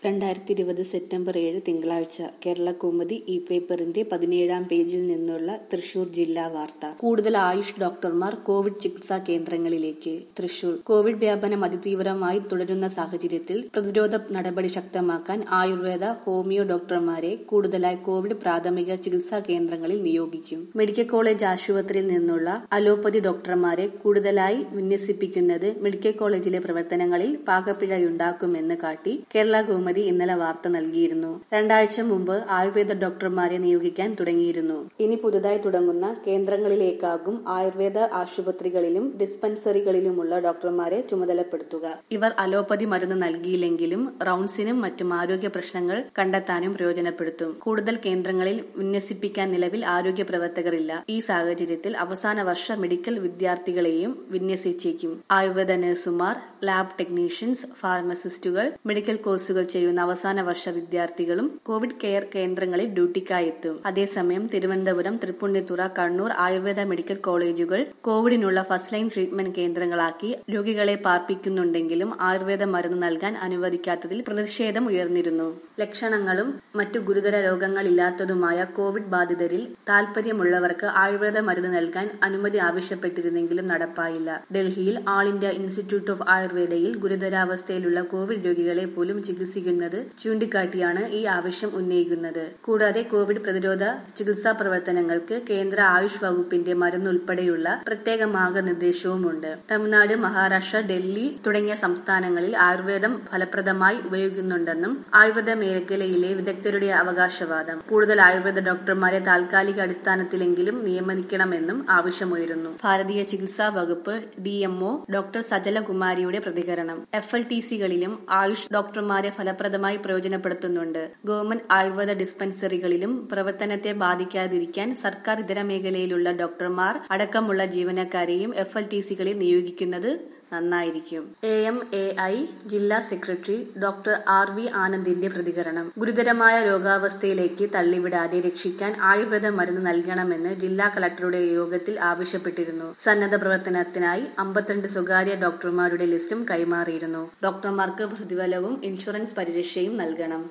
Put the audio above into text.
രണ്ടായിരത്തി ഇരുപത് സെപ്റ്റംബർ ഏഴ് തിങ്കളാഴ്ച കേരള കൗമുദി ഇ പേപ്പറിന്റെ പതിനേഴാം പേജിൽ നിന്നുള്ള തൃശൂർ ജില്ലാ വാർത്ത കൂടുതൽ ആയുഷ് ഡോക്ടർമാർ കോവിഡ് ചികിത്സാ കേന്ദ്രങ്ങളിലേക്ക് തൃശൂർ കോവിഡ് വ്യാപനം അതിതീവ്രമായി തുടരുന്ന സാഹചര്യത്തിൽ പ്രതിരോധ നടപടി ശക്തമാക്കാൻ ആയുർവേദ ഹോമിയോ ഡോക്ടർമാരെ കൂടുതലായി കോവിഡ് പ്രാഥമിക ചികിത്സാ കേന്ദ്രങ്ങളിൽ നിയോഗിക്കും മെഡിക്കൽ കോളേജ് ആശുപത്രിയിൽ നിന്നുള്ള അലോപ്പതി ഡോക്ടർമാരെ കൂടുതലായി വിന്യസിപ്പിക്കുന്നത് മെഡിക്കൽ കോളേജിലെ പ്രവർത്തനങ്ങളിൽ പാകപ്പിഴയുണ്ടാക്കുമെന്ന് കാട്ടി കേരള കൗമുദി ഇന്നലെ വാർത്ത നൽകിയിരുന്നു രണ്ടാഴ്ച മുമ്പ് ആയുർവേദ ഡോക്ടർമാരെ നിയോഗിക്കാൻ തുടങ്ങിയിരുന്നു ഇനി പുതുതായി തുടങ്ങുന്ന കേന്ദ്രങ്ങളിലേക്കാകും ആയുർവേദ ആശുപത്രികളിലും ഡിസ്പെൻസറികളിലുമുള്ള ഡോക്ടർമാരെ ചുമതലപ്പെടുത്തുക ഇവർ അലോപ്പതി മരുന്ന് നൽകിയില്ലെങ്കിലും റൌണ്ട്സിനും മറ്റും ആരോഗ്യ പ്രശ്നങ്ങൾ കണ്ടെത്താനും പ്രയോജനപ്പെടുത്തും കൂടുതൽ കേന്ദ്രങ്ങളിൽ വിന്യസിപ്പിക്കാൻ നിലവിൽ ആരോഗ്യ പ്രവർത്തകരില്ല ഈ സാഹചര്യത്തിൽ അവസാന വർഷ മെഡിക്കൽ വിദ്യാർത്ഥികളെയും വിന്യസിച്ചേക്കും ആയുർവേദ നഴ്സുമാർ ലാബ് ടെക്നീഷ്യൻസ് ഫാർമസിസ്റ്റുകൾ മെഡിക്കൽ കോഴ്സുകൾ ചെയ്യുന്ന അവസാന വർഷ വിദ്യാർത്ഥികളും കോവിഡ് കെയർ കേന്ദ്രങ്ങളിൽ ഡ്യൂട്ടിക്കായി എത്തും അതേസമയം തിരുവനന്തപുരം തൃപ്പുണിത്തുറ കണ്ണൂർ ആയുർവേദ മെഡിക്കൽ കോളേജുകൾ കോവിഡിനുള്ള ഫസ്റ്റ് ലൈൻ ട്രീറ്റ്മെന്റ് കേന്ദ്രങ്ങളാക്കി രോഗികളെ പാർപ്പിക്കുന്നുണ്ടെങ്കിലും ആയുർവേദ മരുന്ന് നൽകാൻ അനുവദിക്കാത്തതിൽ പ്രതിഷേധം ഉയർന്നിരുന്നു ലക്ഷണങ്ങളും മറ്റു ഗുരുതര രോഗങ്ങളില്ലാത്തതുമായ കോവിഡ് ബാധിതരിൽ താൽപര്യമുള്ളവർക്ക് ആയുർവേദ മരുന്ന് നൽകാൻ അനുമതി ആവശ്യപ്പെട്ടിരുന്നെങ്കിലും നടപ്പായില്ല ഡൽഹിയിൽ ആൾ ഇന്ത്യ ഇൻസ്റ്റിറ്റ്യൂട്ട് ഓഫ് ആയുർവേദയിൽ ഗുരുതരാവസ്ഥയിലുള്ള കോവിഡ് രോഗികളെ പോലും ചികിത്സിക്കുന്നത് ചൂണ്ടിക്കാട്ടിയാണ് ഈ ആവശ്യം ഉന്നയിക്കുന്നത് കൂടാതെ കോവിഡ് പ്രതിരോധ ചികിത്സാ പ്രവർത്തനങ്ങൾക്ക് കേന്ദ്ര ആയുഷ് വകുപ്പിന്റെ മരുന്നുൾപ്പെടെയുള്ള പ്രത്യേക മാർഗനിർദ്ദേശവുമുണ്ട് തമിഴ്നാട് മഹാരാഷ്ട്ര ഡൽഹി തുടങ്ങിയ സംസ്ഥാനങ്ങളിൽ ആയുർവേദം ഫലപ്രദമായി ഉപയോഗിക്കുന്നുണ്ടെന്നും ആയുർവേദ മേഖലയിലെ വിദഗ്ധരുടെ അവകാശവാദം കൂടുതൽ ആയുർവേദ ഡോക്ടർമാരെ താൽക്കാലിക അടിസ്ഥാനത്തിലെങ്കിലും നിയമിക്കണമെന്നും ആവശ്യമുയരുന്നു ഭാരതീയ ചികിത്സാ വകുപ്പ് ഡിഎംഒ ഡോക്ടർ സജലകുമാരിയുടെ പ്രതികരണം എഫ് എൽ ടി സികളിലും ആയുഷ് ഡോക്ടർമാരെ ഫലപ്രദമായി പ്രയോജനപ്പെടുത്തുന്നുണ്ട് ഗവൺമെന്റ് ആയുർവേദ ഡിസ്പെൻസറികളിലും പ്രവർത്തനത്തെ ബാധിക്കാതിരിക്കാൻ സർക്കാർ ഇതര മേഖലയിലുള്ള ഡോക്ടർമാർ അടക്കമുള്ള ജീവനക്കാരെയും എഫ് എൽ ടി സികളിൽ നിയോഗിക്കുന്നത് നന്നായിരിക്കും എ എം എ ഐ ജില്ലാ സെക്രട്ടറി ഡോക്ടർ ആർ വി ആനന്ദിന്റെ പ്രതികരണം ഗുരുതരമായ രോഗാവസ്ഥയിലേക്ക് തള്ളിവിടാതെ രക്ഷിക്കാൻ ആയുർവേദ മരുന്ന് നൽകണമെന്ന് ജില്ലാ കളക്ടറുടെ യോഗത്തിൽ ആവശ്യപ്പെട്ടിരുന്നു സന്നദ്ധ പ്രവർത്തനത്തിനായി അമ്പത്തിരണ്ട് സ്വകാര്യ ഡോക്ടർമാരുടെ ലിസ്റ്റും കൈമാറിയിരുന്നു ഡോക്ടർമാർക്ക് പ്രതിഫലവും ഇൻഷുറൻസ് പരിരക്ഷയും നൽകണം